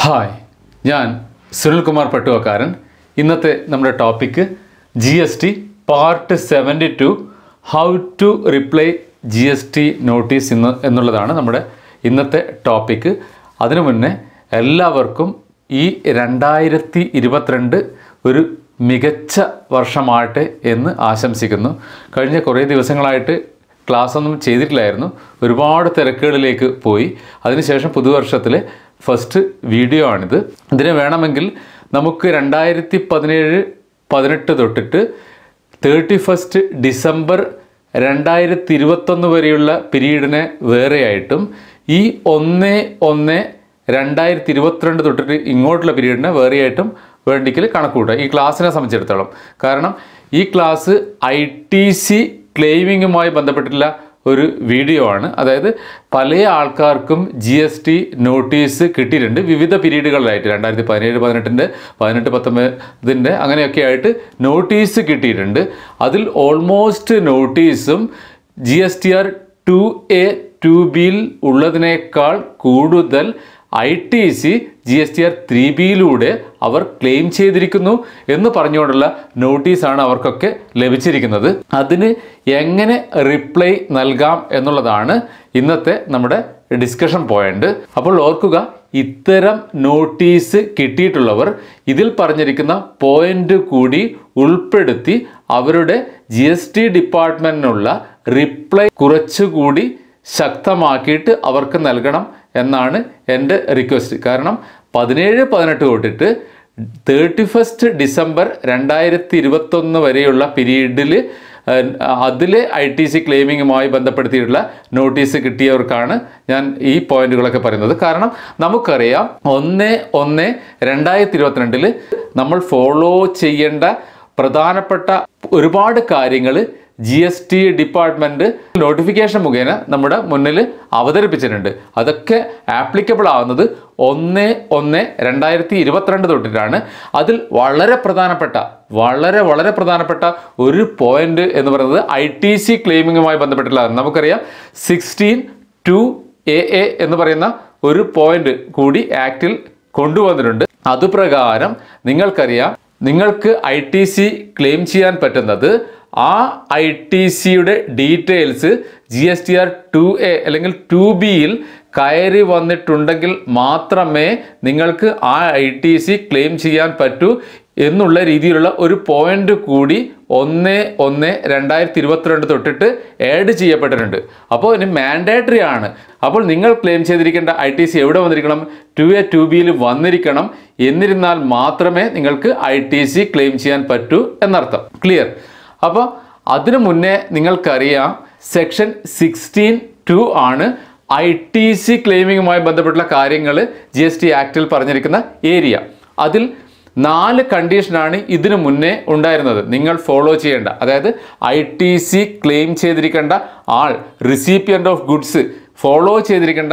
hi ഞാൻ സുനിൽകുമാർ പട്ടുവക്കാരൻ ഇന്നത്തെ നമ്മുടെ topic G S T part seventy two how to reply G S T notice ഇന്ന് എന്നുള്ളതാണ് നമ്മുടെ ഇന്നത്തെ ടോപ്പിക്ക് അതിനു മുന്നേ എല്ലാവർക്കും ഈ രണ്ടായിരത്തി ഇരുപത്തിരണ്ട് ഒരു മികച്ച വർഷമാകട്ടെ എന്ന് ആശംസിക്കുന്നു കഴിഞ്ഞ കുറേ ദിവസങ്ങളായിട്ട് ക്ലാസ് ഒന്നും ചെയ്തിട്ടില്ലായിരുന്നു ഒരുപാട് തിരക്കുകളിലേക്ക് പോയി അതിനുശേഷം പുതുവർഷത്തിലെ ഫസ്റ്റ് വീഡിയോ ആണിത് ഇതിന് വേണമെങ്കിൽ നമുക്ക് രണ്ടായിരത്തി പതിനേഴ് പതിനെട്ട് തൊട്ടിട്ട് തേർട്ടി ഫസ്റ്റ് ഡിസംബർ രണ്ടായിരത്തി ഇരുപത്തൊന്ന് വരെയുള്ള പീരീഡിനെ വേറെയായിട്ടും ഈ ഒന്ന് ഒന്ന് രണ്ടായിരത്തി ഇരുപത്തിരണ്ട് തൊട്ടിട്ട് ഇങ്ങോട്ടുള്ള പീരീഡിനെ വേറെയായിട്ടും വേണ്ടിക്കൽ കണക്കൂട്ടുക ഈ ക്ലാസ്സിനെ സംബന്ധിച്ചിടത്തോളം കാരണം ഈ ക്ലാസ് ഐ ടി സി ക്ലെയിമിങ്ങുമായി ബന്ധപ്പെട്ടിട്ടുള്ള ഒരു വീഡിയോ ആണ് അതായത് പല ആൾക്കാർക്കും ജി എസ് ടി നോട്ടീസ് കിട്ടിയിട്ടുണ്ട് വിവിധ പീരീഡുകളിലായിട്ട് രണ്ടായിരത്തി പതിനേഴ് പതിനെട്ടിൻ്റെ പതിനെട്ട് പത്തൊമ്പതിൻ്റെ അങ്ങനെയൊക്കെ ആയിട്ട് നോട്ടീസ് കിട്ടിയിട്ടുണ്ട് അതിൽ ഓൾമോസ്റ്റ് നോട്ടീസും G S T R two A two ബിയിൽ ഉള്ളതിനേക്കാൾ കൂടുതൽ I T C G S T R three ബിയിലൂടെ അവർ ക്ലെയിം ചെയ്തിരിക്കുന്നു എന്ന് പറഞ്ഞുകൊണ്ടുള്ള നോട്ടീസാണ് അവർക്കൊക്കെ ലഭിച്ചിരിക്കുന്നത് അതിന് എങ്ങനെ റിപ്ലൈ നൽകാം എന്നുള്ളതാണ് ഇന്നത്തെ നമ്മുടെ ഡിസ്കഷൻ പോയിന്റ് അപ്പോൾ ഓർക്കുക ഇത്തരം നോട്ടീസ് കിട്ടിയിട്ടുള്ളവർ ഇതിൽ പറഞ്ഞിരിക്കുന്ന പോയിന്റ് കൂടി ഉൾപ്പെടുത്തി അവരുടെ ജി എസ് ടി ഡിപ്പാർട്ട്മെൻറ്റിനുള്ള റിപ്ലൈ കുറച്ചുകൂടി ശക്തമാക്കിയിട്ട് അവർക്ക് നൽകണം എന്നാണ് എൻ്റെ റിക്വസ്റ്റ് കാരണം പതിനേഴ് പതിനെട്ട് തൊട്ടിട്ട് തേർട്ടി ഫസ്റ്റ് ഡിസംബർ രണ്ടായിരത്തി ഇരുപത്തൊന്ന് വരെയുള്ള പീരീഡിൽ അതിലെ ഐ ടി സി ക്ലെയിമിങ്ങുമായി ബന്ധപ്പെടുത്തിയിട്ടുള്ള നോട്ടീസ് കിട്ടിയവർക്കാണ് ഞാൻ ഈ പോയിന്റുകളൊക്കെ പറയുന്നത് കാരണം നമുക്കറിയാം ഒന്ന് ഒന്ന് രണ്ടായിരത്തി ഇരുപത്തിരണ്ടിൽ നമ്മൾ ഫോളോ ചെയ്യേണ്ട പ്രധാനപ്പെട്ട ഒരുപാട് കാര്യങ്ങൾ G S T department notification മുഖേന നമ്മുടെ മുന്നിൽ അവതരിപ്പിച്ചിട്ടുണ്ട് അതൊക്കെ ആപ്ലിക്കബിൾ ആവുന്നത് ഒന്ന് ഒന്ന് രണ്ടായിരത്തി ഇരുപത്തിരണ്ട് തൊട്ടിട്ടാണ് അതിൽ വളരെ പ്രധാനപ്പെട്ട വളരെ വളരെ പ്രധാനപ്പെട്ട ഒരു പോയിന്റ് എന്ന് പറയുന്നത് ഐ ടി സി ക്ലെയിമിങ്ങുമായി ബന്ധപ്പെട്ടുള്ളതാണ് നമുക്കറിയാം സിക്സ്റ്റീൻ ടു എ എ എന്ന് പറയുന്ന ഒരു പോയിന്റ് കൂടി ആക്റ്റിൽ കൊണ്ടുവന്നിട്ടുണ്ട് അതുപ്രകാരം നിങ്ങൾക്കറിയാം നിങ്ങൾക്ക് ഐ ടി സി ക്ലെയിം ചെയ്യാൻ പറ്റുന്നത് ആ ഐ ടി സിയുടെ details G S T R two A അല്ലെങ്കിൽ ടു ബിയിൽ കയറി വന്നിട്ടുണ്ടെങ്കിൽ മാത്രമേ നിങ്ങൾക്ക് ആ ഐ ടി സി ക്ലെയിം ചെയ്യാൻ പറ്റൂ എന്നുള്ള രീതിയിലുള്ള ഒരു പോയിന്റ് കൂടി ഒന്ന് ഒന്ന് രണ്ടായിരത്തി ഇരുപത്തിരണ്ട് തൊട്ടിട്ട് ആഡ് ചെയ്യപ്പെട്ടിട്ടുണ്ട് അപ്പോൾ ഇനി മാൻഡേറ്ററി ആണ് അപ്പോൾ നിങ്ങൾ ക്ലെയിം ചെയ്തിരിക്കേണ്ട ഐ ടി സി എവിടെ വന്നിരിക്കണം ടു എ ടു ബിയിൽ വന്നിരിക്കണം എന്നിരുന്നാൽ മാത്രമേ നിങ്ങൾക്ക് ഐ ടി സി ക്ലെയിം ചെയ്യാൻ പറ്റൂ എന്നർത്ഥം ക്ലിയർ അപ്പോൾ അതിനു മുന്നേ നിങ്ങൾക്കറിയാം സെക്ഷൻ സിക്സ്റ്റീൻ ടു ആണ് ഐ ടി സി ക്ലെയിമിങ്ങുമായി ബന്ധപ്പെട്ടുള്ള കാര്യങ്ങൾ ജി എസ് ടി ആക്റ്റിൽ പറഞ്ഞിരിക്കുന്ന ഏരിയ അതിൽ നാല് കണ്ടീഷനാണ് ഇതിനു മുന്നേ ഉണ്ടായിരുന്നത് നിങ്ങൾ ഫോളോ ചെയ്യേണ്ട അതായത് ഐ ടി സി ക്ലെയിം ചെയ്തിരിക്കേണ്ട ആൾ റിസീപ്പിയൻ്റ് ഓഫ് ഗുഡ്സ് ഫോളോ ചെയ്തിരിക്കേണ്ട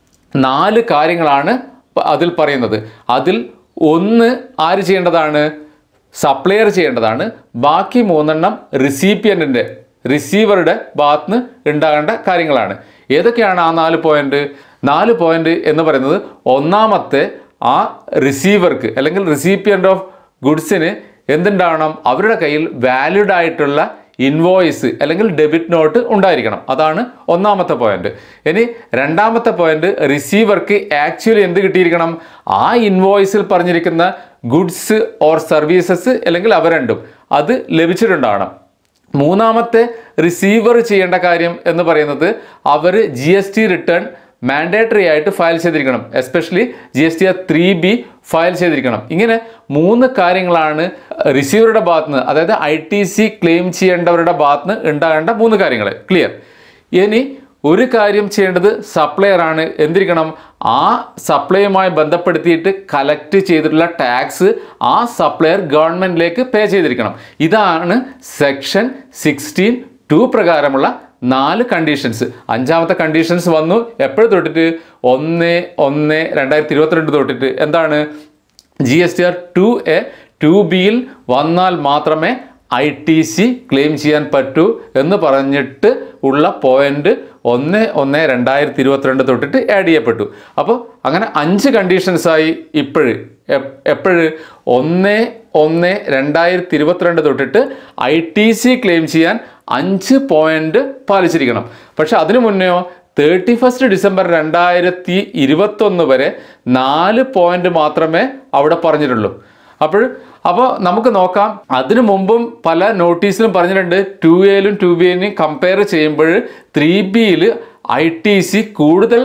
നാല് കാര്യങ്ങളാണ് പ- അതിൽ പറയുന്നത് അതിൽ ഒന്ന് ആര് ചെയ്യേണ്ടതാണ് സപ്ലയർ ചെയ്യേണ്ടതാണ് ബാക്കി മൂന്നെണ്ണം റിസീപ്പിയൻറ്റിൻ്റെ റിസീവറുടെ ഭാഗത്ത് നിന്ന് ഉണ്ടാകേണ്ട കാര്യങ്ങളാണ് ഏതൊക്കെയാണ് ആ നാല് പോയിന്റ് നാല് പോയിന്റ് എന്ന് പറയുന്നത് ഒന്നാമത്തെ ആ റിസീവർക്ക് അല്ലെങ്കിൽ റിസീപ്പിയൻ്റ് ഓഫ് ഗുഡ്സിന് എന്തുണ്ടാവണം അവരുടെ കയ്യിൽ വാലിഡ് ആയിട്ടുള്ള ഇൻവോയ്സ് അല്ലെങ്കിൽ ഡെബിറ്റ് നോട്ട് ഉണ്ടായിരിക്കണം അതാണ് ഒന്നാമത്തെ പോയിന്റ് ഇനി രണ്ടാമത്തെ പോയിന്റ് റിസീവർക്ക് ആക്ച്വലി എന്ത് കിട്ടിയിരിക്കണം ആ ഇൻവോയ്സിൽ പറഞ്ഞിരിക്കുന്ന ഗുഡ്സ് ഓർ സർവീസസ് അല്ലെങ്കിൽ അവ രണ്ടും അത് ലഭിച്ചിട്ടുണ്ടാവണം മൂന്നാമത്തെ റിസീവർ ചെയ്യേണ്ട കാര്യം എന്ന് പറയുന്നത് അവർ G S T return mandatory ആയിട്ട് ഫയൽ ചെയ്തിരിക്കണം especially G S T R three B file ചെയ്തിരിക്കണം ഇങ്ങനെ മൂന്ന് കാര്യങ്ങളാണ് റിസീവറുടെ ഭാഗത്തുനിന്ന് അതായത് ഐ ടി സി ക്ലെയിം ചെയ്യേണ്ടവരുടെ ഭാഗത്തുനിന്ന് ഉണ്ടാകേണ്ട മൂന്ന് കാര്യങ്ങൾ ക്ലിയർ ഇനി ഒരു കാര്യം ചെയ്യേണ്ടത് സപ്ലയർ ആണ് എന്തിരിക്കണം ആ സപ്ലൈയുമായി ബന്ധപ്പെടുത്തിയിട്ട് കലക്ട് ചെയ്തിട്ടുള്ള ടാക്സ് ആ സപ്ലയർ ഗവൺമെന്റിലേക്ക് പേ ചെയ്തിരിക്കണം ഇതാണ് സെക്ഷൻ സിക്സ്റ്റീൻ ടു പ്രകാരമുള്ള നാല് കണ്ടീഷൻസ് അഞ്ചാമത്തെ കണ്ടീഷൻസ് വന്നു എപ്പോഴും തൊട്ടിട്ട് ഒന്ന് ഒന്ന് രണ്ടായിരത്തി ഇരുപത്തിരണ്ട് തൊട്ടിട്ട് എന്താണ് G S T R two A two ബിയിൽ വന്നാൽ മാത്രമേ ഐ ടി സി ക്ലെയിം ചെയ്യാൻ പറ്റൂ എന്ന് പറഞ്ഞിട്ട് ഉള്ള പോയിന്റ് ഒന്ന് ഒന്ന് രണ്ടായിരത്തി ഇരുപത്തിരണ്ട് തൊട്ടിട്ട് ആഡ് ചെയ്യപ്പെട്ടു അപ്പോൾ അങ്ങനെ അഞ്ച് കണ്ടീഷൻസായി ഇപ്പോഴ് എപ്പോഴ് ഒന്ന് ഒന്ന് രണ്ടായിരത്തി ഇരുപത്തിരണ്ട് തൊട്ടിട്ട് ഐ ടി സി ക്ലെയിം ചെയ്യാൻ അഞ്ച് പോയിന്റ് പാലിച്ചിരിക്കണം പക്ഷെ അതിനു മുന്നെയോ തേർട്ടി ഫസ്റ്റ് ഡിസംബർ രണ്ടായിരത്തി ഇരുപത്തൊന്ന് വരെ നാല് പോയിന്റ് മാത്രമേ അവിടെ പറഞ്ഞിട്ടുള്ളൂ അപ്പോൾ അപ്പോൾ നമുക്ക് നോക്കാം അതിനു മുമ്പും പല നോട്ടീസിലും പറഞ്ഞിട്ടുണ്ട് ടു എയിലും ടു ബി എയിലും കമ്പയർ ചെയ്യുമ്പോൾ ത്രീ ബിയിൽ ഐ ടി സി കൂടുതൽ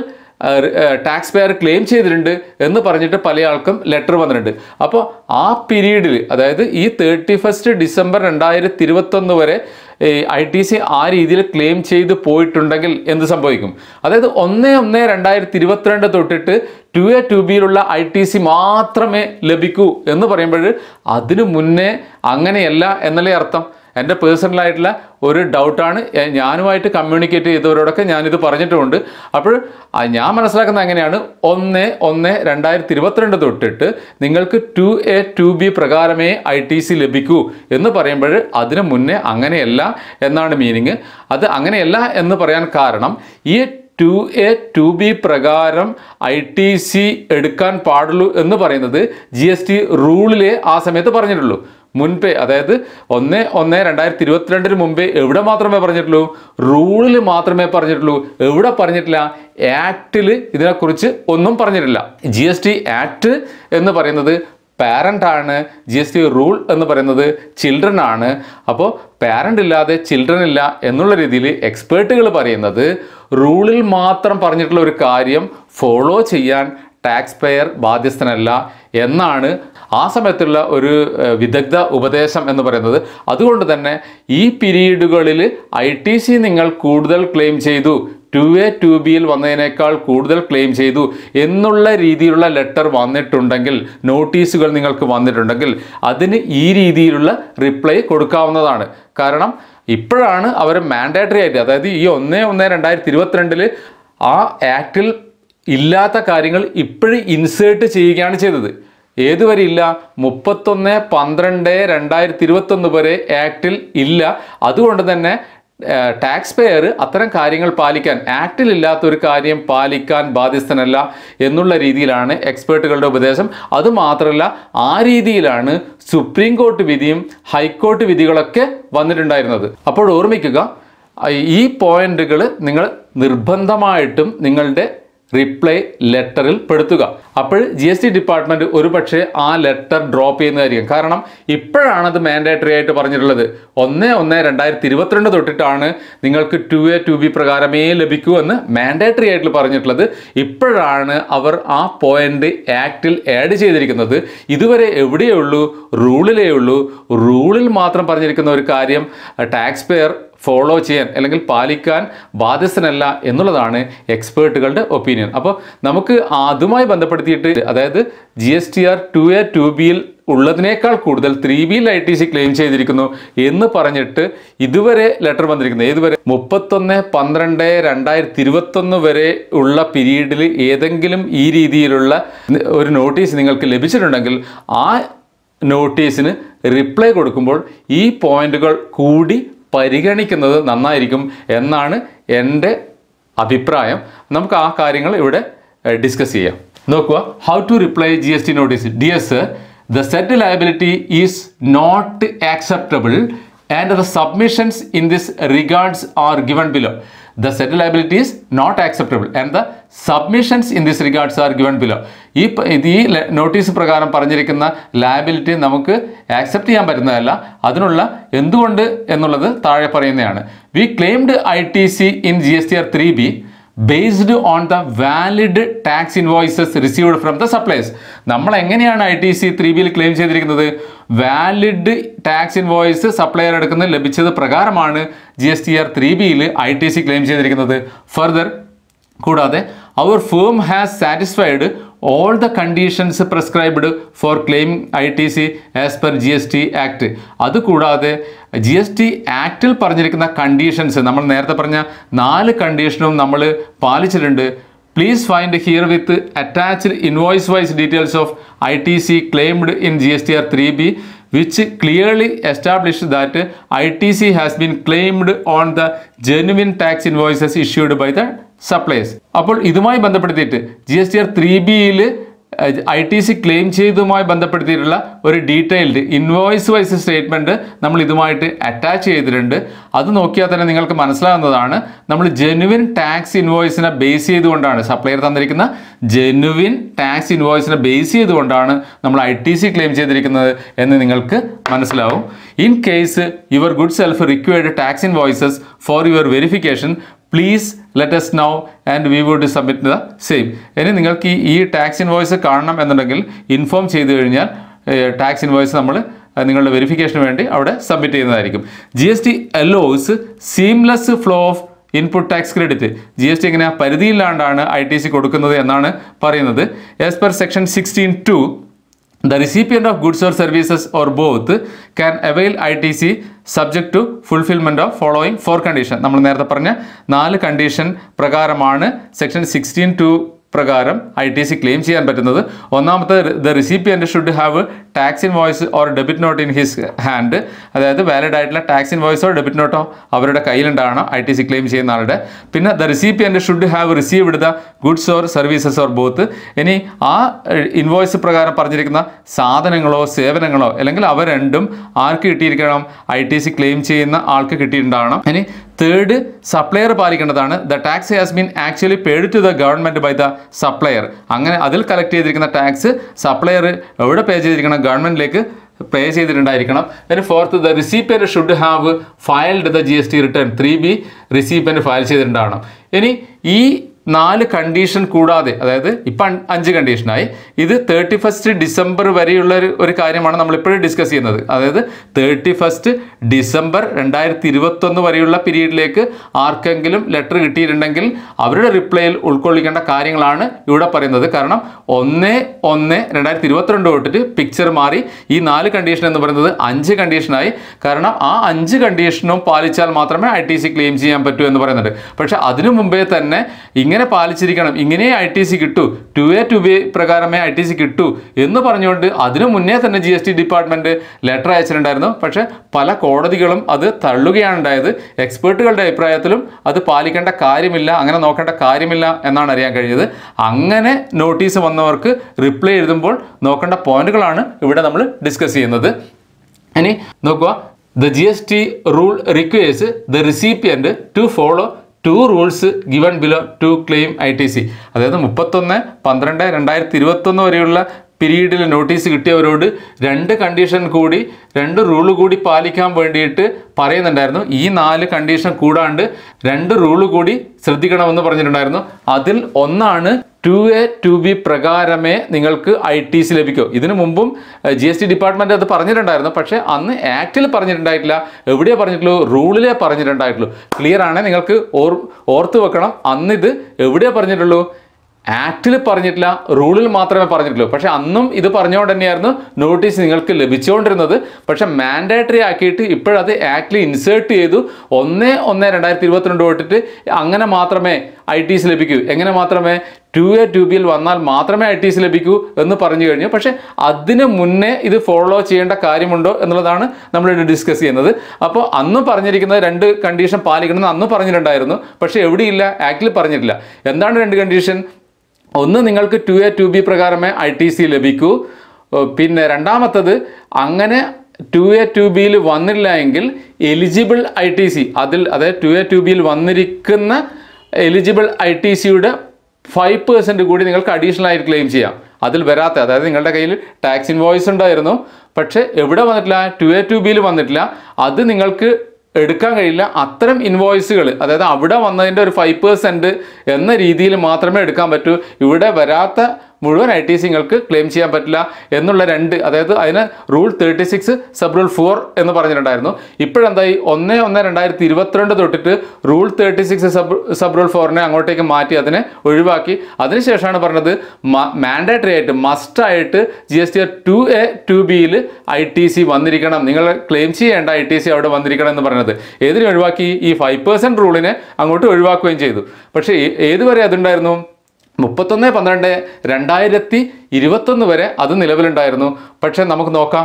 ടാക്സ് പെയർ ക്ലെയിം ചെയ്തിട്ടുണ്ട് എന്ന് പറഞ്ഞിട്ട് പല ആൾക്കും ലെറ്റർ വന്നിട്ടുണ്ട് അപ്പോൾ ആ പീരീഡിൽ അതായത് ഈ തേർട്ടി ഫസ്റ്റ് ഡിസംബർ രണ്ടായിരത്തി ഇരുപത്തൊന്ന് വരെ ഐ ടി സി ആ രീതിയിൽ ക്ലെയിം ചെയ്ത് പോയിട്ടുണ്ടെങ്കിൽ എന്ത് സംഭവിക്കും അതായത് ഒന്ന് ഒന്ന് രണ്ടായിരത്തി ഇരുപത്തിരണ്ട് തൊട്ടിട്ട് ടു എ ടു ബിയിലുള്ള ഐ ടി സി മാത്രമേ ലഭിക്കൂ എന്ന് പറയുമ്പോൾ അതിനു മുന്നേ അങ്ങനെയല്ല എന്നല്ലേ അർത്ഥം എൻ്റെ പേഴ്സണലായിട്ടുള്ള ഒരു ഡൗട്ടാണ് എ- ഞാനുമായിട്ട് കമ്മ്യൂണിക്കേറ്റ് ചെയ്തവരോടൊക്കെ ഞാനിത് പറഞ്ഞിട്ടുമുണ്ട് അപ്പോൾ ആ ഞാൻ മനസ്സിലാക്കുന്നത് എങ്ങനെയാണ് ഒന്ന് ഒന്ന് രണ്ടായിരത്തി ഇരുപത്തിരണ്ട് തൊട്ടിട്ട് നിങ്ങൾക്ക് ടു എ ടു ബി പ്രകാരമേ ഐ ടി സി ലഭിക്കൂ എന്ന് പറയുമ്പോൾ അതിന് മുന്നേ അങ്ങനെയല്ല എന്നാണ് മീനിങ് അത് അങ്ങനെയല്ല എന്ന് പറയാൻ കാരണം ഈ ടു എ ടു ബി പ്രകാരം ഐ ടി സി എടുക്കാൻ പാടുള്ളൂ എന്ന് പറയുന്നത് ജി എസ് ടി റൂളിലെ ആ സമയത്ത് പറഞ്ഞിട്ടുള്ളൂ മുൻപേ അതായത് ഒന്ന് ഒന്ന് രണ്ടായിരത്തി ഇരുപത്തിരണ്ടിന് മുമ്പേ എവിടെ മാത്രമേ പറഞ്ഞിട്ടുള്ളൂ റൂളിൽ മാത്രമേ പറഞ്ഞിട്ടുള്ളൂ എവിടെ പറഞ്ഞിട്ടില്ല ആക്ടിൽ ഇതിനെക്കുറിച്ച് ഒന്നും പറഞ്ഞിട്ടില്ല ജി എസ് ടി ആക്ട് എന്ന് പറയുന്നത് പാരൻ്റ് ആണ് ജി എസ് ടി റൂൾ എന്ന് പറയുന്നത് ചിൽഡ്രൻ ആണ് അപ്പോൾ പാരൻ്റ് ഇല്ലാതെ ചിൽഡ്രൻ ഇല്ല എന്നുള്ള രീതിയിൽ എക്സ്പേർട്ടുകൾ പറയുന്നത് റൂളിൽ മാത്രം പറഞ്ഞിട്ടുള്ള ഒരു കാര്യം ഫോളോ ചെയ്യാൻ ടാക്സ് പെയർ ബാധ്യസ്ഥനല്ല എന്നാണ് ആ സമയത്തുള്ള ഒരു ഏഹ്, വിദഗ്ധ ഉപദേശം എന്ന് പറയുന്നത് അതുകൊണ്ട് തന്നെ ഈ പീരീഡുകളിൽ ഐ ടി സി നിങ്ങൾ കൂടുതൽ ക്ലെയിം ചെയ്തു ടു എ ടു ബിയിൽ വന്നതിനേക്കാൾ കൂടുതൽ ക്ലെയിം ചെയ്തു എന്നുള്ള രീതിയിലുള്ള ലെറ്റർ വന്നിട്ടുണ്ടെങ്കിൽ നോട്ടീസുകൾ നിങ്ങൾക്ക് വന്നിട്ടുണ്ടെങ്കിൽ അതിന് ഈ രീതിയിലുള്ള റിപ്ലൈ കൊടുക്കാവുന്നതാണ് കാരണം ഇപ്പോഴാണ് അവർ മാൻഡേറ്ററി ആയിട്ട് അതായത് ഈ ഒന്ന് ഒന്ന് രണ്ടായിരത്തി ഇരുപത്തിരണ്ടില് ആ ആക്ടിൽ ഇല്ലാത്ത കാര്യങ്ങൾ ഇപ്പോഴും ഇൻസേർട്ട് ചെയ്യുകയാണ് ചെയ്തത് ഏതുവരെ ഇല്ല മുപ്പത്തൊന്ന് പന്ത്രണ്ട് രണ്ടായിരത്തി ഇരുപത്തൊന്ന് വരെ ആക്ടിൽ ഇല്ല അതുകൊണ്ട് തന്നെ ടാക്സ് പെയർ അത്തരം കാര്യങ്ങൾ പാലിക്കാൻ ആക്ടിൽ ഇല്ലാത്ത ഒരു കാര്യം പാലിക്കാൻ ബാധ്യസ്ഥനല്ല എന്നുള്ള രീതിയിലാണ് എക്സ്പേർട്ടുകളുടെ ഉപദേശം അതുമാത്രമല്ല ആ രീതിയിലാണ് സുപ്രീം കോർട്ട് വിധിയും ഹൈക്കോർട്ട് വിധികളൊക്കെ വന്നിട്ടുണ്ടായിരുന്നത് അപ്പോൾ ഓർമ്മിക്കുക ഈ പോയിന്റുകൾ നിങ്ങൾ നിർബന്ധമായിട്ടും നിങ്ങളുടെ റിപ്ലൈ ലെറ്ററിൽ പെടുത്തുക അപ്പോൾ ജി എസ് ടി ഡിപ്പാർട്ട്മെന്റ് ഒരു പക്ഷേ ആ ലെറ്റർ ഡ്രോപ്പ് ചെയ്യുന്നതായിരിക്കും കാരണം ഇപ്പോഴാണ് അത് മാൻഡേറ്ററി ആയിട്ട് പറഞ്ഞിട്ടുള്ളത് ഒന്ന് ഒന്ന് രണ്ടായിരത്തി ഇരുപത്തിരണ്ട് തൊട്ടിട്ടാണ് നിങ്ങൾക്ക് ടു എ ടു ബി പ്രകാരമേ ലഭിക്കൂ എന്ന് മാൻഡേറ്ററി ആയിട്ട് പറഞ്ഞിട്ടുള്ളത് ഇപ്പോഴാണ് അവർ ആ പോയിന്റ് ആക്ടിൽ ആഡ് ചെയ്തിരിക്കുന്നത് ഇതുവരെ എവിടെയേ ഉള്ളൂ റൂളിലേ ഉള്ളൂ റൂളിൽ മാത്രം പറഞ്ഞിരിക്കുന്ന ഒരു കാര്യം ടാക്സ് പെയർ ഫോളോ ചെയ്യാൻ അല്ലെങ്കിൽ പാലിക്കാൻ ബാധ്യസ്ഥനല്ല എന്നുള്ളതാണ് എക്സ്പേർട്ടുകളുടെ ഒപ്പീനിയൻ അപ്പോൾ നമുക്ക് അതുമായി ബന്ധപ്പെടുത്തിയിട്ട് അതായത് G S T R two A two ബിയിൽ ഉള്ളതിനേക്കാൾ കൂടുതൽ ത്രീ ബിയിൽ ഐ ടി സി ക്ലെയിം ചെയ്തിരിക്കുന്നു എന്ന് പറഞ്ഞിട്ട് ഇതുവരെ ലെറ്റർ വന്നിരിക്കുന്നത് ഏതുവരെ മുപ്പത്തൊന്ന് പന്ത്രണ്ട് രണ്ടായിരത്തി ഇരുപത്തൊന്ന് വരെ ഉള്ള പീരീഡിൽ ഏതെങ്കിലും ഈ രീതിയിലുള്ള ഒരു നോട്ടീസ് നിങ്ങൾക്ക് ലഭിച്ചിട്ടുണ്ടെങ്കിൽ ആ നോട്ടീസിന് റിപ്ലൈ കൊടുക്കുമ്പോൾ ഈ പോയിന്റുകൾ കൂടി പരിഗണിക്കുന്നത് നന്നായിരിക്കും എന്നാണ് എൻ്റെ അഭിപ്രായം നമുക്ക് ആ കാര്യങ്ങൾ ഇവിടെ ഡിസ്കസ് ചെയ്യാം നോക്കുക how to reply G S T notice D S the set liability is not acceptable and the submissions in this regards are given below the set liability is not acceptable and the submissions in this regards are given below ഈ പ- ഇത് ഈ notice പ്രകാരം പറഞ്ഞിരിക്കുന്ന liability നമുക്ക് accept ചെയ്യാൻ പറ്റുന്നതല്ല അതിനുള്ള എന്തുകൊണ്ട് എന്നുള്ളത് താഴെ പറയുന്നതാണ് we claimed I T C in G S T R three B based on the valid tax invoices received from the supplies നമ്മൾ എങ്ങനെയാണ് ഐ ടി സി ത്രീ ബിയിൽ ക്ലെയിം ചെയ്തിരിക്കുന്നത് വാലിഡ് ടാക്സ് ഇൻവോയ്സ് സപ്ലയർ എടുക്കുന്നത് ലഭിച്ചത് പ്രകാരമാണ് G S T R three ബിയിൽ I T C claim ചെയ്തിരിക്കുന്നത് further കൂടാതെ അവർ firm has satisfied all the conditions prescribed for claiming I T C as per G S T act അതുകൂടാതെ G S T ആക്റ്റിൽ പറഞ്ഞിരിക്കുന്ന conditions നമ്മൾ നേരത്തെ പറഞ്ഞ നാല് കണ്ടീഷനും നമ്മൾ പാലിച്ചിട്ടുണ്ട് please find here with attached invoice wise details of I T C claimed in G S T R three B which clearly establish that I T C has been claimed on the genuine tax invoices issued by the supplies അപ്പോൾ ഇതുമായി ബന്ധപ്പെടുത്തിയിട്ട് G S T R three ബിയിൽ I T C claim ചെയ്തതുമായി ബന്ധപ്പെടുത്തിയിട്ടുള്ള ഒരു detailed invoice vice statement നമ്മൾ ഇതുമായിട്ട് attach ചെയ്തിട്ടുണ്ട് അത് നോക്കിയാൽ തന്നെ നിങ്ങൾക്ക് മനസ്സിലാകുന്നതാണ് നമ്മൾ ജെനുവിൻ ടാക്സ് ഇൻവോയ്സിനെ ബേസ് ചെയ്തുകൊണ്ടാണ് സപ്ലയർ തന്നിരിക്കുന്ന ജെനുവിൻ ടാക്സ് ഇൻവോയ്സിനെ ബേസ് ചെയ്തുകൊണ്ടാണ് നമ്മൾ ഐ ടി സി ക്ലെയിം ചെയ്തിരിക്കുന്നത് എന്ന് നിങ്ങൾക്ക് മനസ്സിലാവും in case your good self required tax invoices for your verification please let us know and we would submit the same ഇനി നിങ്ങൾക്ക് ഈ ഈ ടാക്സ് ഇൻവോയ്സ് കാണണം എന്നുണ്ടെങ്കിൽ ഇൻഫോം ചെയ്തു കഴിഞ്ഞാൽ ടാക്സ് ഇൻവോയ്സ് നമ്മൾ നിങ്ങളുടെ വെരിഫിക്കേഷന് വേണ്ടി അവിടെ സബ്മിറ്റ് ചെയ്യുന്നതായിരിക്കും G S T allows seamless flow of input tax credit G S T ഇങ്ങനെ പരിധിയില്ലാണ്ടാണ് ഐ ടി സി കൊടുക്കുന്നത് എന്നാണ് പറയുന്നത് as per section sixteen two The recipient of goods or services or both can avail ITC subject to fulfillment of following four condition നമ്മൾ നേരത്തെ പറഞ്ഞ നാല് condition പ്രകാരമാണ് സെക്ഷൻ സിക്സ്റ്റീൻ ടു പ്രകാരം ഐ ടി സി ക്ലെയിം ചെയ്യാൻ പറ്റുന്നത് ഒന്നാമത്തെ the recipient should have tax invoice or debit note in his hand അതായത് വാലിഡ് ആയിട്ടുള്ള ടാക്സ് ഇൻവോയ്സോ ഡെബിറ്റ് നോട്ടോ അവരുടെ കയ്യിലുണ്ടാകണം ഐ ടി സി ക്ലെയിം ചെയ്യുന്ന ആളുടെ പിന്നെ the recipient should have received the goods or services or both ഇനി ആ ഇൻവോയ്സ് പ്രകാരം പറഞ്ഞിരിക്കുന്ന സാധനങ്ങളോ സേവനങ്ങളോ അല്ലെങ്കിൽ അവ രണ്ടും ആർക്ക് കിട്ടിയിരിക്കണം ഐ ടി സി ക്ലെയിം ചെയ്യുന്ന ആൾക്ക് കിട്ടിയിട്ടുണ്ടാകണം ഇനി തേർഡ് സപ്ലയർ പാലിക്കേണ്ടതാണ് the tax has been actually paid to the government by the supplier അങ്ങനെ അതിൽ കളക്ട് ചെയ്തിരിക്കുന്ന ടാക്സ് സപ്ലയർ എവിടെ പേ ചെയ്തിരിക്കണം ഗവൺമെൻറ്റിലേക്ക് പേ ചെയ്തിട്ടുണ്ടായിരിക്കണം പിന്നെ fourth the recipient should have filed the G S T return three B recipient file ചെയ്തിട്ടുണ്ടാവണം ഇനി ഈ നാല് കണ്ടീഷൻ കൂടാതെ അതായത് ഇപ്പം അഞ്ച് കണ്ടീഷനായി ഇത് തേർട്ടി ഫസ്റ്റ് ഡിസംബർ വരെയുള്ള ഒരു ഒരു കാര്യമാണ് നമ്മൾ ഇപ്പോഴും ഡിസ്കസ് ചെയ്യുന്നത് അതായത് തേർട്ടി ഫസ്റ്റ് ഡിസംബർ രണ്ടായിരത്തി ഇരുപത്തൊന്ന് വരെയുള്ള പീരീഡിലേക്ക് ആർക്കെങ്കിലും ലെറ്റർ കിട്ടിയിട്ടുണ്ടെങ്കിൽ അവരുടെ റിപ്ലൈയിൽ ഉൾക്കൊള്ളിക്കേണ്ട കാര്യങ്ങളാണ് ഇവിടെ പറയുന്നത് കാരണം ഒന്ന് ഒന്ന് രണ്ടായിരത്തി ഇരുപത്തിരണ്ട് തൊട്ടിട്ട് പിക്ചർ മാറി ഈ നാല് കണ്ടീഷൻ എന്ന് പറയുന്നത് അഞ്ച് കണ്ടീഷനായി കാരണം ആ അഞ്ച് കണ്ടീഷനും പാലിച്ചാൽ മാത്രമേ ഐ ടി സി ക്ലെയിം ചെയ്യാൻ പറ്റൂ എന്ന് പറയുന്നുണ്ട് പക്ഷേ അതിനു മുമ്പേ തന്നെ ഇങ്ങനെ പാലിച്ചിരിക്കണം ഇങ്ങനെ ഐ ടി സി കിട്ടൂ ടു എ ടു ബി പ്രകാരമേ ഐ ടി സി കിട്ടൂ എന്ന് പറഞ്ഞുകൊണ്ട് അതിനു മുന്നേ തന്നെ G S T department letter അയച്ചിട്ടുണ്ടായിരുന്നു പക്ഷേ പല കോടതികളും അത് തള്ളുകയാണ് ഉണ്ടായത് എക്സ്പേർട്ടുകളുടെ അഭിപ്രായത്തിലും അത് പാലിക്കേണ്ട കാര്യമില്ല അങ്ങനെ നോക്കേണ്ട കാര്യമില്ല എന്നാണ് അറിയാൻ കഴിഞ്ഞത് അങ്ങനെ നോട്ടീസ് വന്നവർക്ക് റിപ്ലൈ എഴുതുമ്പോൾ നോക്കേണ്ട പോയിന്റുകളാണ് ഇവിടെ നമ്മൾ ഡിസ്കസ് ചെയ്യുന്നത് ഇനി നോക്കുക the G S T rule requires the recipient to follow to rules given below to claim I T C അതായത് മുപ്പത്തൊന്ന് പന്ത്രണ്ട് രണ്ടായിരത്തി ഇരുപത്തൊന്ന് വരെയുള്ള പീരീഡിൽ നോട്ടീസ് കിട്ടിയവരോട് രണ്ട് കണ്ടീഷൻ കൂടി രണ്ട് റൂള് കൂടി പാലിക്കാൻ വേണ്ടിയിട്ട് പറയുന്നുണ്ടായിരുന്നു ഈ നാല് കണ്ടീഷൻ കൂടാണ്ട് രണ്ട് റൂള് കൂടി ശ്രദ്ധിക്കണമെന്ന് പറഞ്ഞിട്ടുണ്ടായിരുന്നു അതിൽ ഒന്നാണ് ടു എ ടു ബി പ്രകാരമേ നിങ്ങൾക്ക് ഐ ടി സി ലഭിക്കൂ ഇതിനു മുമ്പും ജി എസ് ടി ഡിപ്പാർട്ട്മെന്റ് അത് പറഞ്ഞിട്ടുണ്ടായിരുന്നു പക്ഷേ അന്ന് ആക്റ്റിൽ പറഞ്ഞിട്ടുണ്ടായിട്ടില്ല എവിടെയാ പറഞ്ഞിട്ടുള്ളൂ റൂളിലേ പറഞ്ഞിട്ടുണ്ടായിട്ടുള്ളൂ ക്ലിയർ ആണ് നിങ്ങൾക്ക് ഓർ ഓർത്ത് വെക്കണം അന്ന് ഇത് എവിടെയാ പറഞ്ഞിട്ടുള്ളൂ ആക്റ്റിൽ പറഞ്ഞിട്ടില്ല റൂളിൽ മാത്രമേ പറഞ്ഞിട്ടുള്ളൂ പക്ഷെ അന്നും ഇത് പറഞ്ഞുകൊണ്ട് തന്നെയായിരുന്നു നോട്ടീസ് നിങ്ങൾക്ക് ലഭിച്ചുകൊണ്ടിരുന്നത് പക്ഷെ മാൻഡേറ്ററി ആക്കിയിട്ട് ഇപ്പോഴത് ആക്റ്റിൽ ഇൻസേർട്ട് ചെയ്തു ഒന്ന് ഒന്ന് രണ്ടായിരത്തി ഇരുപത്തിരണ്ട് തൊട്ടിട്ട് അങ്ങനെ മാത്രമേ ഐ ടി സി ലഭിക്കൂ എങ്ങനെ മാത്രമേ ടു എ ടു ബിയിൽ വന്നാൽ മാത്രമേ ഐ ടി സി ലഭിക്കൂ എന്ന് പറഞ്ഞു കഴിഞ്ഞു പക്ഷേ അതിന് മുന്നേ ഇത് ഫോളോ ചെയ്യേണ്ട കാര്യമുണ്ടോ എന്നുള്ളതാണ് നമ്മളിവിടെ ഡിസ്കസ് ചെയ്യുന്നത് അപ്പോൾ അന്ന് പറഞ്ഞിരിക്കുന്നത് രണ്ട് കണ്ടീഷൻ പാലിക്കണമെന്ന് അന്ന് പറഞ്ഞിട്ടുണ്ടായിരുന്നു പക്ഷേ എവിടെയില്ല ആക്റ്റിൽ പറഞ്ഞിട്ടില്ല എന്താണ് രണ്ട് കണ്ടീഷൻ ഒന്ന് നിങ്ങൾക്ക് ടു എ ടു ബി പ്രകാരമേ ഐ ടി സി ലഭിക്കൂ ഏർ പിന്നെ രണ്ടാമത്തത് അങ്ങനെ ടു എ ടു ബിയിൽ വന്നില്ല എങ്കിൽ എലിജിബിൾ ഐ ടി സി അതിൽ അതായത് ടു എ ടു ബിയിൽ വന്നിരിക്കുന്ന എലിജിബിൾ ഐ ടി സിയുടെ ഫൈവ് പെർസെൻറ്റ് കൂടി നിങ്ങൾക്ക് അഡീഷണൽ ആയിട്ട് ക്ലെയിം ചെയ്യാം അതിൽ വരാത്ത അതായത് നിങ്ങളുടെ കയ്യിൽ ടാക്സ് ഇൻവോയ്സ് ഉണ്ടായിരുന്നു പക്ഷേ എവിടെ വന്നിട്ടില്ല ടു എ ടു ബിയിൽ വന്നിട്ടില്ല അത് നിങ്ങൾക്ക് എടുക്കാൻ കഴിയില്ല അത്തരം ഇൻവോയ്സുകൾ അതായത് അവിടെ വന്നതിൻ്റെ ഒരു ഫൈവ് പെർസെൻറ്റ് എന്ന രീതിയിൽ മാത്രമേ എടുക്കാൻ പറ്റൂ ഇവിടെ വരാത്ത മുഴുവൻ ഐ ടി സിങ്ങൾക്ക് ക്ലെയിം ചെയ്യാൻ പറ്റില്ല എന്നുള്ള രണ്ട് അതായത് അതിന് rule thirty six sub rule four എന്ന് പറഞ്ഞിട്ടുണ്ടായിരുന്നു ഇപ്പോഴെന്തായി ഒന്ന് ഒന്ന് രണ്ടായിരത്തി ഇരുപത്തിരണ്ട് തൊട്ടിട്ട് rule thirty six sub sub rule ഫോറിനെ അങ്ങോട്ടേക്ക് മാറ്റി അതിനെ ഒഴിവാക്കി അതിനുശേഷമാണ് പറഞ്ഞത് മാൻഡേറ്ററി ആയിട്ട് മസ്റ്റായിട്ട് G S T two A two ബിയിൽ ഐ ടി സി വന്നിരിക്കണം നിങ്ങൾ ക്ലെയിം ചെയ്യേണ്ട ഐ ടി സി അവിടെ വന്നിരിക്കണം എന്ന് പറഞ്ഞത് ഏതിനെ ഒഴിവാക്കി ഈ ഫൈവ് പെർസെൻറ്റ് റൂളിനെ അങ്ങോട്ട് ഒഴിവാക്കുകയും ചെയ്തു പക്ഷേ ഏ- ഏതുവരെ അതുണ്ടായിരുന്നു മുപ്പത്തൊന്ന് പന്ത്രണ്ട് രണ്ടായിരത്തി ഇരുപത്തൊന്ന് വരെ അത് നിലവിലുണ്ടായിരുന്നു പക്ഷേ നമുക്ക് നോക്കാം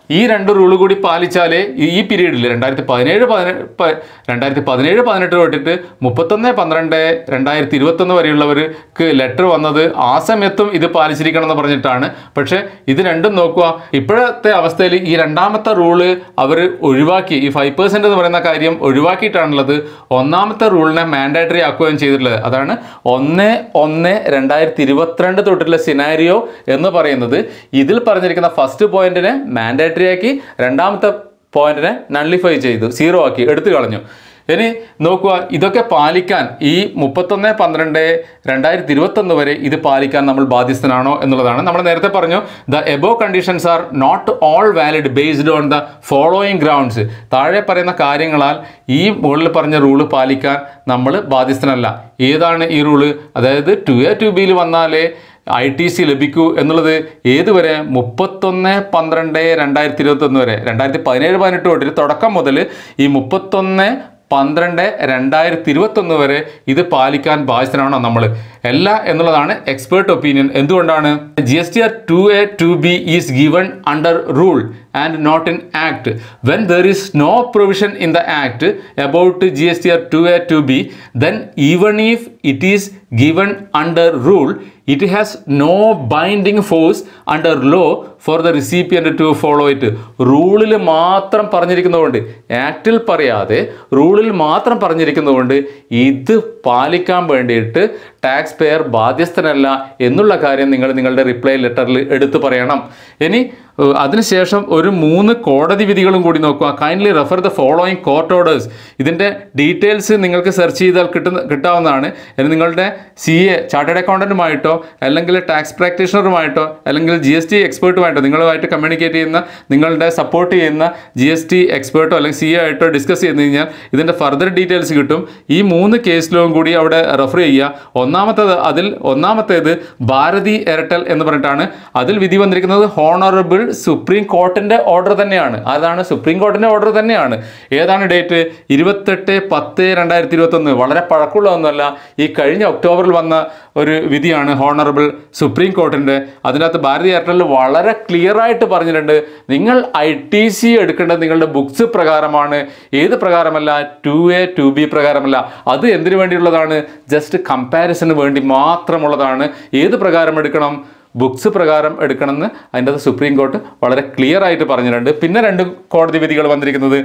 ഈ രണ്ട് റൂള് കൂടി പാലിച്ചാലേ ഈ- ഈ പീരീഡിൽ രണ്ടായിരത്തി പതിനേഴ് പതിനെട്ട് രണ്ടായിരത്തി പതിനേഴ് പതിനെട്ട് തൊട്ടിട്ട് മുപ്പത്തൊന്ന് പന്ത്രണ്ട് രണ്ടായിരത്തി ഇരുപത്തൊന്ന് വരെയുള്ളവർക്ക് ലെറ്റർ വന്നത് ആ സമയത്തും ഇത് പാലിച്ചിരിക്കണം എന്ന് പറഞ്ഞിട്ടാണ് പക്ഷേ ഇത് രണ്ടും നോക്കുക ഇപ്പോഴത്തെ അവസ്ഥയിൽ ഈ രണ്ടാമത്തെ റൂള് അവർ ഒഴിവാക്കി ഈ ഫൈവ് പെർസെൻറ്റ് എന്ന് പറയുന്ന കാര്യം ഒഴിവാക്കിയിട്ടാണുള്ളത് ഒന്നാമത്തെ റൂളിനെ മാൻഡേറ്ററി ആക്കുകയും ചെയ്തിട്ടുള്ളത് അതാണ് ഒന്ന് ഒന്ന് രണ്ടായിരത്തി ഇരുപത്തിരണ്ട് തൊട്ടുള്ള സിനാരിയോ എന്ന് പറയുന്നത് ഇതിൽ പറഞ്ഞിരിക്കുന്ന ഫസ്റ്റ് പോയിന്റിനെ മാൻഡേറ്ററി ആക്കി രണ്ടാമത്തെ പോയിന്റിനെ നള്ളിഫൈ ചെയ്തു സീറോ ആക്കി എടുത്തു കളഞ്ഞു ഇനി നോക്കുക ഇതൊക്കെ പാലിക്കാൻ ഈ മുപ്പത്തൊന്ന് പന്ത്രണ്ട് രണ്ടായിരത്തി ഇരുപത്തൊന്ന് വരെ ഇത് പാലിക്കാൻ നമ്മൾ ബാധ്യസ്ഥനാണോ എന്നുള്ളതാണ് നമ്മൾ നേരത്തെ പറഞ്ഞു the above conditions are not all valid based on the following grounds താഴെ പറയുന്ന കാര്യങ്ങളാൽ ഈ മുകളിൽ പറഞ്ഞ റൂള് പാലിക്കാൻ നമ്മൾ ബാധ്യസ്ഥനല്ല ഏതാണ് ഈ റൂള് അതായത് ടു എ ടു ബിയിൽ വന്നാലേ ഐ ടി സി ലഭിക്കൂ എന്നുള്ളത് ഏതുവരെ മുപ്പത്തൊന്ന് പന്ത്രണ്ട് രണ്ടായിരത്തി ഇരുപത്തൊന്ന് വരെ രണ്ടായിരത്തി പതിനേഴ് പതിനെട്ട് തൊട്ടിട്ട് തുടക്കം മുതൽ ഈ മുപ്പത്തൊന്ന് പന്ത്രണ്ട് രണ്ടായിരത്തി ഇരുപത്തൊന്ന് വരെ ഇത് പാലിക്കാൻ ബാധ്യസ്ഥനാണോ നമ്മൾ അല്ല എന്നുള്ളതാണ് എക്സ്പേർട്ട് ഒപ്പീനിയൻ എന്തുകൊണ്ടാണ് G S T R two A two B is given under rule and not in act when there is no provision in the act about G S T R two A two B then even if it is given under rule it has no binding force under law for the recipient to follow it റൂളിൽ മാത്രം പറഞ്ഞിരിക്കുന്നതുകൊണ്ട് ആക്റ്റിൽ പറയാതെ റൂളിൽ മാത്രം പറഞ്ഞിരിക്കുന്നതുകൊണ്ട് ഇത് പാലിക്കാൻ വേണ്ടിയിട്ട് tax pair ബാധ്യസ്ഥനല്ല എന്നുള്ള കാര്യം നിങ്ങൾ നിങ്ങളുടെ റിപ്ലൈ ലെറ്ററിൽ എടുത്തു പറയണം ഇനി ഏഹ്, അതിനുശേഷം ഒരു മൂന്ന് കോടതി വിധികളും കൂടി നോക്കുക kindly refer the following court orders ഇതിൻ്റെ ഡീറ്റെയിൽസ് നിങ്ങൾക്ക് സെർച്ച് ചെയ്താൽ കിട്ടുന്ന കിട്ടാവുന്നതാണ് ഇനി നിങ്ങളുടെ സി എ ചാർട്ടേഡ് അക്കൗണ്ടൻറ്റുമായിട്ടോ അല്ലെങ്കിൽ ടാക്സ് പ്രാക്ടീഷണറുമായിട്ടോ അല്ലെങ്കിൽ ജി എസ് ടി എക്സ്പേർട്ടുമായിട്ടോ നിങ്ങളുമായിട്ട് കമ്മ്യൂണിക്കേറ്റ് ചെയ്യുന്ന നിങ്ങളുടെ സപ്പോർട്ട് ചെയ്യുന്ന ജി എസ് ടി എക്സ്പേർട്ടോ അല്ലെങ്കിൽ സി എ ആയിട്ടോ ഡിസ്കസ് ചെയ്ത് കഴിഞ്ഞാൽ ഇതിൻ്റെ ഫർദർ ഡീറ്റെയിൽസ് കിട്ടും ഈ മൂന്ന് കേസിലും കൂടി അവിടെ റെഫർ ചെയ്യുക ഒന്നാമത്തേത് അതിൽ ഒന്നാമത്തേത് ഭാരതി എയർടെൽ എന്ന് പറഞ്ഞിട്ടാണ് അതിൽ വിധി വന്നിരിക്കുന്നത് ഹോണറബിൾ സുപ്രീം കോർട്ടിൻ്റെ ഓർഡർ തന്നെയാണ് അതാണ് സുപ്രീം കോർട്ടിൻ്റെ ഓർഡർ തന്നെയാണ് ഏതാണ് ഡേറ്റ് ഇരുപത്തെട്ട് പത്ത് രണ്ടായിരത്തി ഇരുപത്തൊന്ന് വളരെ പഴക്കമുള്ളതൊന്നുമല്ല ഈ കഴിഞ്ഞ ഒക്ടോബറിൽ വന്ന ഒരു വിധിയാണ് ഹോണറബിൾ സുപ്രീം കോർട്ടിൻ്റെ അതിനകത്ത് ഭാരതി എയർടെൽ വളരെ ക്ലിയർ ആയിട്ട് പറഞ്ഞിട്ടുണ്ട് നിങ്ങൾ ഐ ടി സി എടുക്കേണ്ടത് നിങ്ങളുടെ ബുക്സ് പ്രകാരമാണ് ഏത് പ്രകാരമല്ല ടു എ ടു ബി പ്രകാരമല്ല അത് എന്തിനു വേണ്ടിയുള്ളതാണ് ജസ്റ്റ് കമ്പാരിസന് വേണ്ടി മാത്രമുള്ളതാണ് ഏത് പ്രകാരം എടുക്കണം ബുക്സ് പ്രകാരം എടുക്കണമെന്ന് അതിൻ്റെ അത് സുപ്രീം കോർട്ട് വളരെ ക്ലിയർ ആയിട്ട് പറഞ്ഞിട്ടുണ്ട് പിന്നെ രണ്ട് കോടതി വിധികൾ വന്നിരിക്കുന്നത്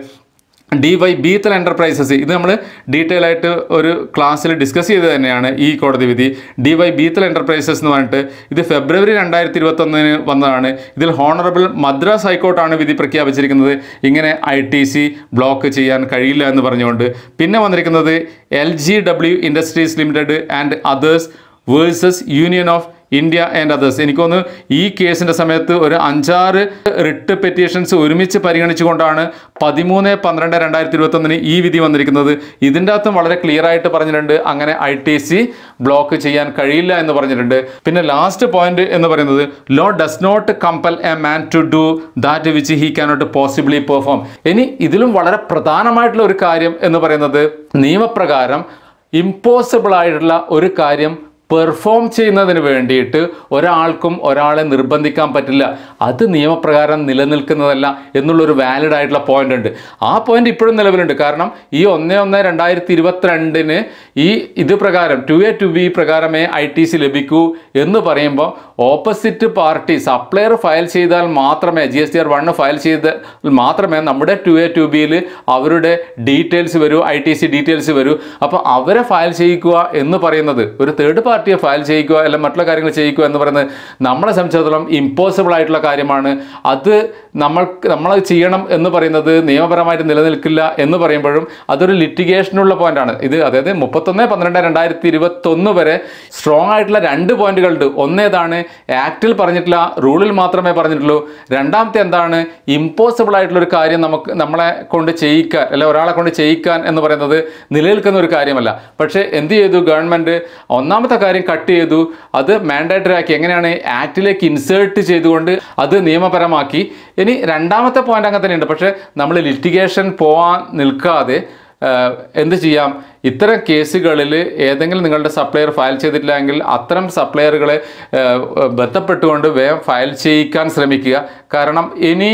ഡി വൈ ബീത്തൽ എൻ്റർപ്രൈസസ് ഇത് നമ്മൾ ഡീറ്റെയിൽ ആയിട്ട് ഒരു ക്ലാസ്സിൽ ഡിസ്കസ് ചെയ്ത് തന്നെയാണ് ഈ കോടതി വിധി ഡി വൈ ബീത്തൽ എൻ്റർപ്രൈസസ് എന്ന് പറഞ്ഞിട്ട് ഇത് ഫെബ്രുവരി രണ്ടായിരത്തി ഇരുപത്തൊന്നിന് വന്നതാണ് ഇതിൽ ഹോണറബിൾ മദ്രാസ് ഹൈക്കോർട്ടാണ് വിധി പ്രഖ്യാപിച്ചിരിക്കുന്നത് ഇങ്ങനെ ഐ ടി സി ബ്ലോക്ക് ചെയ്യാൻ കഴിയില്ല എന്ന് പറഞ്ഞുകൊണ്ട് പിന്നെ വന്നിരിക്കുന്നത് L G W industries limited and others versus union of India and others എനിക്കൊന്ന് ഈ കേസിൻ്റെ സമയത്ത് ഒരു അഞ്ചാറ് റിട്ട് പെറ്റീഷൻസ് ഒരുമിച്ച് പരിഗണിച്ചുകൊണ്ടാണ് പതിമൂന്ന് പന്ത്രണ്ട് രണ്ടായിരത്തി ഇരുപത്തൊന്നിന് ഈ വിധി വന്നിരിക്കുന്നത് ഇതിൻ്റെ അകത്തും വളരെ ക്ലിയർ ആയിട്ട് പറഞ്ഞിട്ടുണ്ട് അങ്ങനെ ഐ ടി സി ബ്ലോക്ക് ചെയ്യാൻ കഴിയില്ല എന്ന് പറഞ്ഞിട്ടുണ്ട് പിന്നെ ലാസ്റ്റ് പോയിന്റ് എന്ന് പറയുന്നത് law does not compel a man to do that which he cannot possibly perform ഇനി ഇതിലും വളരെ പ്രധാനമായിട്ടുള്ള ഒരു കാര്യം എന്ന് പറയുന്നത് നിയമപ്രകാരം ഇമ്പോസിബിൾ ആയിട്ടുള്ള ഒരു കാര്യം പെർഫോം ചെയ്യുന്നതിന് വേണ്ടിയിട്ട് ഒരാൾക്കും ഒരാളെ നിർബന്ധിക്കാൻ പറ്റില്ല അത് നിയമപ്രകാരം നിലനിൽക്കുന്നതല്ല എന്നുള്ളൊരു വാലിഡ് ആയിട്ടുള്ള പോയിന്റ് ഉണ്ട് ആ പോയിന്റ് ഇപ്പോഴും നിലവിലുണ്ട് കാരണം ഈ ഒന്ന് ഒന്ന് രണ്ടായിരത്തി ഇരുപത്തിരണ്ടിന് ഈ ഇത് പ്രകാരം ടു എ ടു ബി പ്രകാരമേ ഐ ടി സി ലഭിക്കൂ എന്ന് പറയുമ്പോൾ ഓപ്പോസിറ്റ് പാർട്ടി സപ്ലയർ ഫയൽ ചെയ്താൽ മാത്രമേ G S T R one file ചെയ്താൽ മാത്രമേ നമ്മുടെ ടു എ ടു ബിയിൽ അവരുടെ ഡീറ്റെയിൽസ് വരൂ ഐ ടി സി ഡീറ്റെയിൽസ് വരൂ അപ്പോൾ അവരെ ഫയൽ ചെയ്യിക്കുക എന്ന് പറയുന്നത് ഒരു തേർഡ് പാർട്ടിയെ ഫയൽ ചെയ്യിക്കുക അല്ലെങ്കിൽ മറ്റുള്ള കാര്യങ്ങൾ ചെയ്യിക്കുക എന്ന് പറയുന്നത് നമ്മളെ സംബന്ധിച്ചിടത്തോളം ഇമ്പോസിബിൾ ആയിട്ടുള്ള കാര്യമാണ് അത് നമ്മൾ നമ്മൾ ചെയ്യണം എന്ന് പറയുന്നത് നിയമപരമായിട്ട് നിലനിൽക്കില്ല എന്ന് പറയുമ്പോഴും അതൊരു ലിറ്റിഗേഷനുള്ള പോയിന്റാണ് ഇത് അതായത് മുപ്പത്തൊന്ന് പന്ത്രണ്ട് രണ്ടായിരത്തി ഇരുപത്തൊന്ന് വരെ സ്ട്രോങ് ആയിട്ടുള്ള രണ്ട് പോയിന്റുകളുണ്ട് ഒന്നേതാണ് ആക്റ്റിൽ പറഞ്ഞിട്ടില്ല റൂളിൽ മാത്രമേ പറഞ്ഞിട്ടുള്ളൂ രണ്ടാമത്തെ എന്താണ് ഇമ്പോസിബിൾ ആയിട്ടുള്ള ഒരു കാര്യം നമുക്ക് നമ്മളെ കൊണ്ട് ചെയ്യിക്കാൻ അല്ലെ ഒരാളെ കൊണ്ട് ചെയ്യിക്കാൻ എന്ന് പറയുന്നത് നിലനിൽക്കുന്ന ഒരു കാര്യമല്ല പക്ഷേ എന്ത് ചെയ്തു ഗവൺമെൻറ് ഒന്നാമത്തെ കാര്യം കട്ട് ചെയ്തു അത് മാൻഡേറ്ററി ആക്കി എങ്ങനെയാണ് ആക്റ്റിലേക്ക് ഇൻസേർട്ട് ചെയ്തുകൊണ്ട് അത് നിയമപരമാക്കി ഇനി രണ്ടാമത്തെ പോയിന്റ് അങ്ങനെ തന്നെയുണ്ട് പക്ഷേ നമ്മൾ ലിറ്റിഗേഷൻ പോവാൻ നിൽക്കാതെ ആഹ്, എന്ത് ചെയ്യാം ഇത്തരം കേസുകളിൽ ഏതെങ്കിലും നിങ്ങളുടെ സപ്ലയർ ഫയൽ ചെയ്തിട്ടില്ലെങ്കിൽ അത്തരം സപ്ലയറുകളെ ആഹ്, ബന്ധപ്പെട്ടുകൊണ്ട് വേഗം ഫയൽ ചെയ്യിക്കാൻ ശ്രമിക്കുക കാരണം ഇനി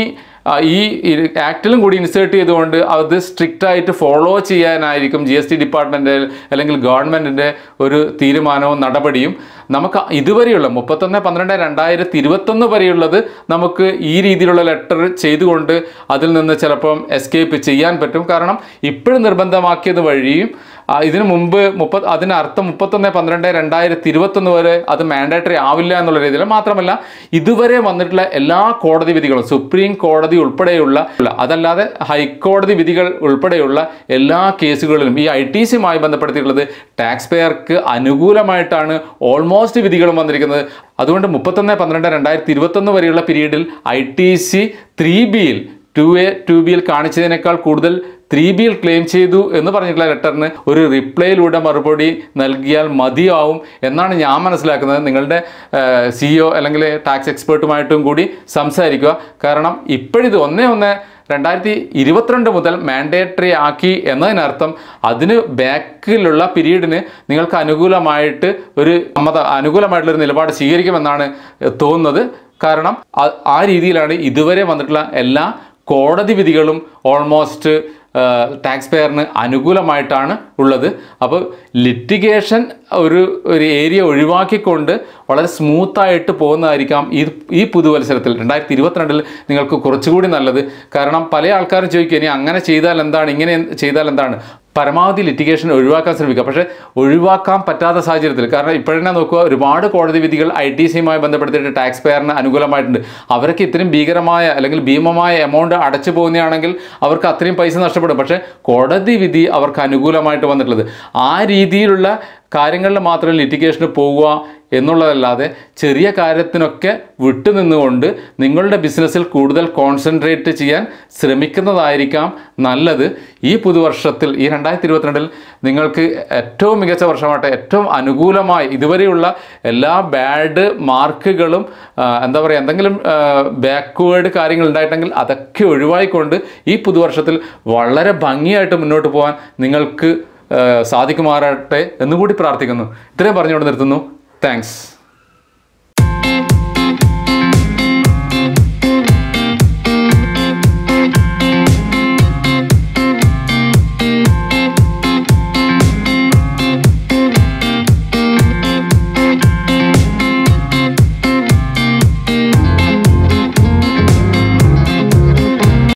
ആ, ഈ ആക്ടിലും കൂടി ഇൻസേർട്ട് ചെയ്തുകൊണ്ട് അത് സ്ട്രിക്റ്റ് ആയിട്ട് ഫോളോ ചെയ്യാനായിരിക്കും ജി എസ് ടി ഡിപ്പാർട്ട്മെൻറ്റ് അല്ലെങ്കിൽ ഗവൺമെൻറ്റിൻ്റെ ഒരു തീരുമാനവും നടപടിയും നമുക്ക് ഇതുവരെയുള്ള മുപ്പത്തൊന്ന് പന്ത്രണ്ട് രണ്ടായിരത്തി ഇരുപത്തൊന്ന് വരെയുള്ളത് നമുക്ക് ഈ രീതിയിലുള്ള ലെറ്റർ ചെയ്തുകൊണ്ട് അതിൽ നിന്ന് ചിലപ്പം എസ്കേപ്പ് ചെയ്യാൻ പറ്റും കാരണം ഇപ്പോഴും നിർബന്ധമാക്കിയത് വഴിയും ആ, ഇതിനു മുമ്പ് മുപ്പത് അതിന് അർത്ഥം മുപ്പത്തൊന്ന് പന്ത്രണ്ട് രണ്ടായിരത്തി ഇരുപത്തൊന്ന് വരെ അത് മാൻഡേറ്ററി ആവില്ല എന്നുള്ള രീതിയിൽ മാത്രമല്ല ഇതുവരെ വന്നിട്ടുള്ള എല്ലാ കോടതി വിധികളും സുപ്രീം കോടതി ഉൾപ്പെടെയുള്ള അതല്ലാതെ ഹൈക്കോടതി വിധികൾ ഉൾപ്പെടെയുള്ള എല്ലാ കേസുകളിലും ഈ ഐ ടി സിയുമായി ബന്ധപ്പെടുത്തിയിട്ടുള്ളത് ടാക്സ് പേയർക്ക് അനുകൂലമായിട്ടാണ് ഓൾമോസ്റ്റ് വിധികളും വന്നിരിക്കുന്നത് അതുകൊണ്ട് മുപ്പത്തൊന്ന് പന്ത്രണ്ട് രണ്ടായിരത്തി ഇരുപത്തൊന്ന് വരെയുള്ള പീരീഡിൽ ഐ ടി സി ത്രീ ബിയിൽ ടു എ ടു ബിയിൽ കാണിച്ചതിനേക്കാൾ കൂടുതൽ ത്രീ ബിയിൽ ക്ലെയിം ചെയ്തു എന്ന് പറഞ്ഞിട്ടുള്ള ലെറ്ററിന് ഒരു റിപ്ലൈയിലൂടെ മറുപടി നൽകിയാൽ മതിയാവും എന്നാണ് ഞാൻ മനസ്സിലാക്കുന്നത് നിങ്ങളുടെ സിഇഒ അല്ലെങ്കിൽ ടാക്സ് എക്സ്പേർട്ടുമായിട്ടും കൂടി സംസാരിക്കുക കാരണം ഇപ്പോഴിത് ഒന്നേ ഒന്ന് രണ്ടായിരത്തി ഇരുപത്തിരണ്ട് മുതൽ മാൻഡേറ്ററി ആക്കി എന്നതിനർത്ഥം അതിന് ബാക്കിലുള്ള പീരീഡിന് നിങ്ങൾക്ക് അനുകൂലമായിട്ട് ഒരു സമ്മത അനുകൂലമായിട്ടുള്ള ഒരു നിലപാട് സ്വീകരിക്കുമെന്നാണ് തോന്നുന്നത് കാരണം ആ- ആ രീതിയിലാണ് ഇതുവരെ വന്നിട്ടുള്ള എല്ലാ കോടതി വിധികളും ഓൾമോസ്റ്റ് ടാക്സ് പെയറിന് അനുകൂലമായിട്ടാണ് ഉള്ളത് അപ്പോൾ ലിറ്റിഗേഷൻ ഒരു ഒരു ഏരിയ ഒഴിവാക്കിക്കൊണ്ട് വളരെ സ്മൂത്തായിട്ട് പോകുന്നതായിരിക്കാം ഈ ഈ പുതുവത്സരത്തിൽ രണ്ടായിരത്തി ഇരുപത്തിരണ്ടിൽ നിങ്ങൾക്ക് കുറച്ചുകൂടി നല്ലത് കാരണം പല ആൾക്കാരും ചോദിക്കും ഇനി അങ്ങനെ ചെയ്താൽ എന്താണ് ഇങ്ങനെ ചെയ്താൽ എന്താണ് പരമാവധി ലിറ്റിഗേഷൻ ഒഴിവാക്കാൻ ശ്രമിക്കുക പക്ഷേ ഒഴിവാക്കാൻ പറ്റാത്ത സാഹചര്യത്തിൽ കാരണം ഇപ്പോഴന്നെ നോക്കുക ഒരുപാട് കോടതി വിധികൾ ഐ ടി സിയുമായി ബന്ധപ്പെടുത്തിയിട്ട് ടാക്സ് പെയറിന് അനുകൂലമായിട്ടുണ്ട് അവർക്ക് ഇത്രയും ഭീകരമായ അല്ലെങ്കിൽ ഭീമമായ എമൗണ്ട് അടച്ചു പോകുന്നതാണെങ്കിൽ അവർക്ക് അത്രയും പൈസ നഷ്ടപ്പെടും പക്ഷേ കോടതി വിധി അവർക്ക് അനുകൂലമായിട്ട് വന്നിട്ടുള്ളത് ആ രീതിയിലുള്ള കാര്യങ്ങളിൽ മാത്രം ലിറ്റിഗേഷന് പോവുക എന്നുള്ളതല്ലാതെ ചെറിയ കാര്യത്തിനൊക്കെ വിട്ടുനിന്നുകൊണ്ട് നിങ്ങളുടെ ബിസിനസ്സിൽ കൂടുതൽ കോൺസെൻട്രേറ്റ് ചെയ്യാൻ ശ്രമിക്കുന്നതായിരിക്കാം നല്ലത് ഈ പുതുവർഷത്തിൽ ഈ രണ്ടായിരത്തി ഇരുപത്തിരണ്ടിൽ നിങ്ങൾക്ക് ഏറ്റവും മികച്ച വർഷമായിട്ട് ഏറ്റവും അനുകൂലമായി ഇതുവരെയുള്ള എല്ലാ ബാഡ് മാർക്കുകളും ആ, എന്താ പറയുക എന്തെങ്കിലും ബാക്ക്വേർഡ് കാര്യങ്ങൾ ഉണ്ടായിട്ടെങ്കിൽ അതൊക്കെ ഒഴിവായിക്കൊണ്ട് ഈ പുതുവർഷത്തിൽ വളരെ ഭംഗിയായിട്ട് മുന്നോട്ട് പോകാൻ നിങ്ങൾക്ക് ആ, സാധിക്കുമാറാട്ടെ എന്നുകൂടി പ്രാർത്ഥിക്കുന്നു ഇത്രയും പറഞ്ഞുകൊണ്ട് നിർത്തുന്നു താങ്ക്സ്